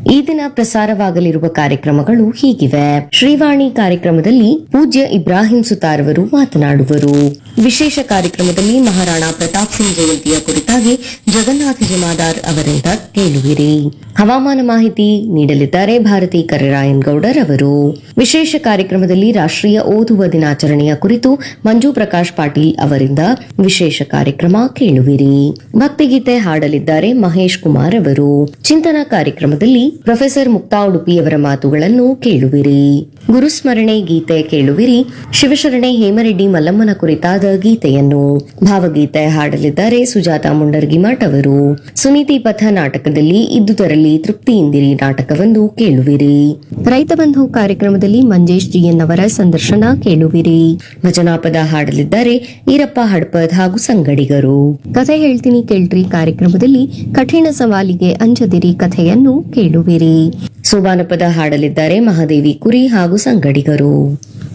ಈ ದಿನ ಪ್ರಸಾರವಾಗಲಿರುವ ಕಾರ್ಯಕ್ರಮಗಳು ಹೀಗಿವೆ ಶ್ರೀವಾಣಿ ಕಾರ್ಯಕ್ರಮದಲ್ಲಿ ಪೂಜ್ಯ ಇಬ್ರಾಹಿಂ ಸುತಾರ್ ಅವರು ಮಾತನಾಡುವರು ವಿಶೇಷ ಕಾರ್ಯಕ್ರಮದಲ್ಲಿ ಮಹಾರಾಣಾ ಪ್ರತಾಪ್ ಸಿಂಗ್ ಜಯಂತಿಯ ಕುರಿತಾಗಿ ಜಗನ್ನಾಥ ಜಮಾದಾರ್ ಅವರಿಂದ ಕೇಳುವಿರಿ ಹವಾಮಾನ ಮಾಹಿತಿ ನೀಡಲಿದ್ದಾರೆ ಭಾರತಿ ಕರಿರಾಯನ್ ಗೌಡರ್ ಅವರು ವಿಶೇಷ ಕಾರ್ಯಕ್ರಮದಲ್ಲಿ ರಾಷ್ಟ್ರೀಯ ಓದುವ ದಿನಾಚರಣೆಯ ಕುರಿತು ಮಂಜು ಪ್ರಕಾಶ್ ಪಾಟೀಲ್ ಅವರಿಂದ ವಿಶೇಷ ಕಾರ್ಯಕ್ರಮ ಕೇಳುವಿರಿ ಭಕ್ತಿಗೀತೆ ಹಾಡಲಿದ್ದಾರೆ ಮಹೇಶ್ ಕುಮಾರ್ ಅವರು ಚಿಂತನಾ ಕಾರ್ಯಕ್ರಮದಲ್ಲಿ ಪ್ರೊಫೆಸರ್ ಮುಕ್ತಾ ಉಡುಪಿಯವರ ಮಾತುಗಳನ್ನು ಕೇಳುವಿರಿ ಗುರುಸ್ಮರಣೆ ಗೀತೆ ಕೇಳುವಿರಿ ಶಿವಶರಣೆ ಹೇಮರೆಡ್ಡಿ ಮಲ್ಲಮ್ಮನ ಕುರಿತಾದ ಗೀತೆಯನ್ನು ಭಾವಗೀತೆ ಹಾಡಲಿದ್ದಾರೆ ಸುಜಾತ ಮುಂಡರ್ಗಿಮಠ್ ಅವರು ಸುನೀತಿ ಪಥ ನಾಟಕದಲ್ಲಿ ಇದ್ದುದರಲ್ಲಿ ತೃಪ್ತಿಯಿಂದಿರಿ ನಾಟಕವೊಂದು ಕೇಳುವಿರಿ ರೈತ ಬಂಧು ಕಾರ್ಯಕ್ರಮದಲ್ಲಿ ಮಂಜೇಶ್ ಜಿಎನ್ ಅವರ ಸಂದರ್ಶನ ಕೇಳುವಿರಿ ಭಜನಾಪದ ಹಾಡಲಿದ್ದಾರೆ ಈರಪ್ಪ ಹಡ್ಪದ್ ಹಾಗೂ ಸಂಗಡಿಗರು ಕಥೆ ಹೇಳ್ತೀನಿ ಕೇಳ್ರಿ ಕಾರ್ಯಕ್ರಮದಲ್ಲಿ ಕಠಿಣ ಸವಾಲಿಗೆ ಅಂಜದಿರಿ ಕಥೆಯನ್ನು ಕೇಳುವಿರಿ ಸೋಬಾನಪದ ಹಾಡಲಿದ್ದಾರೆ ಮಹಾದೇವಿ ಕುರಿ ಹಾಗೂ ಸಂಗಡಿಗರು